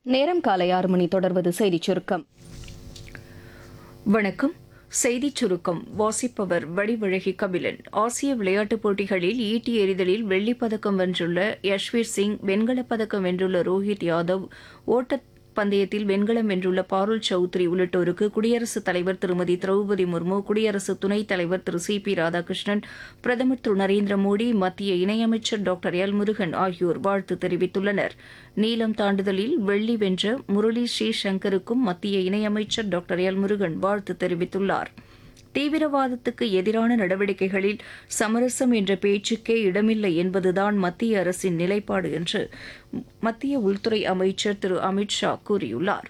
நேரம் காலை ஆறு மணி தொடர்வது செய்திச் சுருக்கம் வணக்கம் செய்திச் சுருக்கம் வாசிப்பவர் வடிவழகி கபிலன் ஆசிய விளையாட்டுப் போட்டிகளில் ஈட்டி எறிதலில் வெள்ளிப் பதக்கம் வென்றுள்ள யஷ்வீர் சிங் வெண்கலப் பதக்கம் வென்றுள்ள ரோஹித் யாதவ் ஓட்டப் பந்தயத்தில் வெண்கலம் வென்றுள்ள பாருல் சௌத்ரி உள்ளிட்டோருக்கு குடியரசுத் தலைவர் திருமதி திரௌபதி முர்மு குடியரசு துணைத் தலைவர் திரு சி பி ராதாகிருஷ்ணன் பிரதமர் திரு நரேந்திர மோடி மத்திய இணையமைச்சர் டாக்டர் எல் முருகன் ஆகியோர் வாழ்த்து தெரிவித்துள்ளனர் நீளம் தாண்டுதலில் வெள்ளி வென்ற முரளி ஸ்ரீசங்கருக்கும் மத்திய இணையமைச்சர் டாக்டர் எல் முருகன் வாழ்த்து தெரிவித்துள்ளார் தீவிரவாதத்துக்கு எதிரான நடவடிக்கைகளில் சமரசம் என்ற பேச்சுக்கே இடமில்லை என்பதுதான் மத்திய அரசின் நிலைப்பாடு என்று மத்திய உள்துறை அமைச்சர் திரு அமித் ஷா கூறியுள்ளார்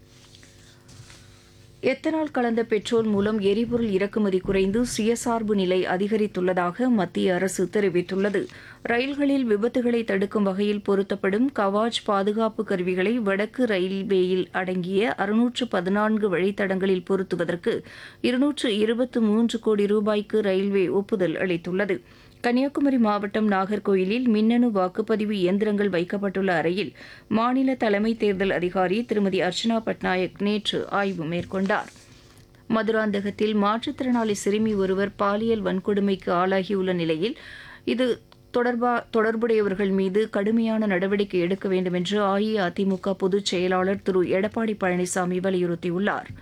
எத்தனால் கலந்த பெட்ரோல் மூலம் எரிபொருள் இறக்குமதி குறைந்து சுயசார்பு நிலை அதிகரித்துள்ளதாக மத்திய அரசு தெரிவித்துள்ளது ரயில்களில் விபத்துகளை தடுக்கும் வகையில் பொருத்தப்படும் கவாஜ் பாதுகாப்பு கருவிகளை வடக்கு ரயில்வேயில் அடங்கிய அறுநூற்று பதினான்கு வழித்தடங்களில் பொருத்துவதற்கு இருநூற்று இருபத்து மூன்று கோடி ரூபாய்க்கு ரயில்வே ஒப்புதல் அளித்துள்ளது கன்னியாகுமரி மாவட்டம் நாகர்கோயிலில் மின்னணு வாக்குப்பதிவு இயந்திரங்கள் வைக்கப்பட்டுள்ள அறையில் மாநில தலைமை தேர்தல் அதிகாரி திருமதி அர்ச்சனா பட்நாயக் நேற்று ஆய்வு மேற்கொண்டார் மதுராந்தகத்தில் மாற்றுத்திறனாளி சிறுமி ஒருவர் பாலியல் வன்கொடுமைக்கு ஆளாகியுள்ள நிலையில் இது தொடர்பா தொடர்புடையவர்கள் மீது கடுமையான நடவடிக்கை எடுக்க வேண்டும் என்று அஇஅதிமுக பொதுச் செயலாளர் திரு எடப்பாடி பழனிசாமி வலியுறுத்தியுள்ளார்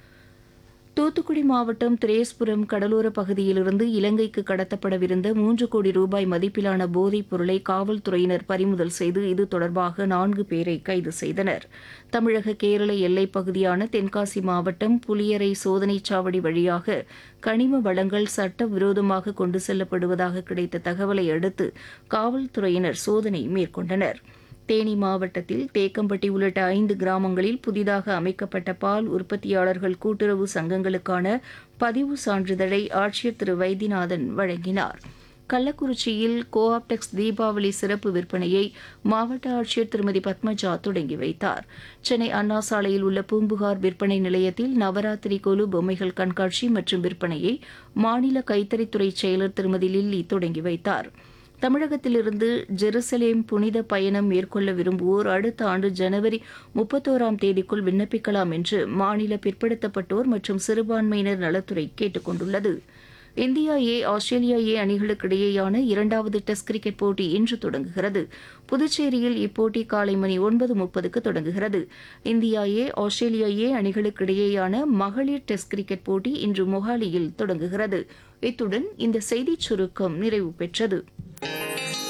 தூத்துக்குடி மாவட்டம் திரேஸ்புரம் கடலோர பகுதியிலிருந்து இலங்கைக்கு கடத்தப்படவிருந்த மூன்று கோடி ரூபாய் மதிப்பிலான போதைப் பொருளை காவல்துறையினர் பறிமுதல் செய்து இது தொடர்பாக நான்கு பேரை கைது செய்தனர் தமிழக கேரள எல்லைப் பகுதியான தென்காசி மாவட்டம் புலியரை சோதனைச் சாவடி வழியாக கனிம வளங்கள் சட்டவிரோதமாக கொண்டு செல்லப்படுவதாக கிடைத்த தகவலை அடுத்து காவல்துறையினர் சோதனை மேற்கொண்டனர் தேனி மாவட்டத்தில் தேக்கம்பட்டி உள்ளிட்ட ஐந்து கிராமங்களில் புதிதாக அமைக்கப்பட்ட பால் உற்பத்தியாளர்கள் கூட்டுறவு சங்கங்களுக்கான பதிவு சான்றிதழை ஆட்சியர் திரு வைத்தியநாதன் வழங்கினார் கள்ளக்குறிச்சியில் கோஆப்டெக்ஸ் தீபாவளி சிறப்பு விற்பனையை மாவட்ட ஆட்சியர் திருமதி பத்மஜா தொடங்கி வைத்தார் சென்னை அண்ணா சாலையில் உள்ள பூம்புகார் விற்பனை நிலையத்தில் நவராத்திரி கொலு பொம்மைகள் கண்காட்சி மற்றும் விற்பனையை மாநில கைத்தறித்துறை செயலர் திருமதி லில்லி தொடங்கி வைத்தார் தமிழகத்திலிருந்து ஜெருசலேம் புனித பயணம் மேற்கொள்ள விரும்புவோர் அடுத்த ஆண்டு ஜனவரி முப்பத்தோராம் தேதிக்குள் விண்ணப்பிக்கலாம் என்று மாநில பிற்படுத்தப்பட்டோர் மற்றும் சிறுபான்மையினர் நலத்துறை கேட்டுக் கொண்டுள்ளது இந்தியா ஏ ஆஸ்திரேலியா ஏ அணிகளுக்கிடையேயான இரண்டாவது டெஸ்ட் கிரிக்கெட் போட்டி இன்று தொடங்குகிறது புதுச்சேரியில் இப்போட்டி காலை மணி ஒன்பது முப்பதுக்கு தொடங்குகிறது இந்தியா ஏ ஆஸ்திரேலியா ஏ அணிகளுக்கிடையேயான மகளிர் டெஸ்ட் கிரிக்கெட் போட்டி இன்று மொஹாலியில் தொடங்குகிறது இத்துடன் இந்த செய்திச் சுருக்கம் நிறைவு பெற்றது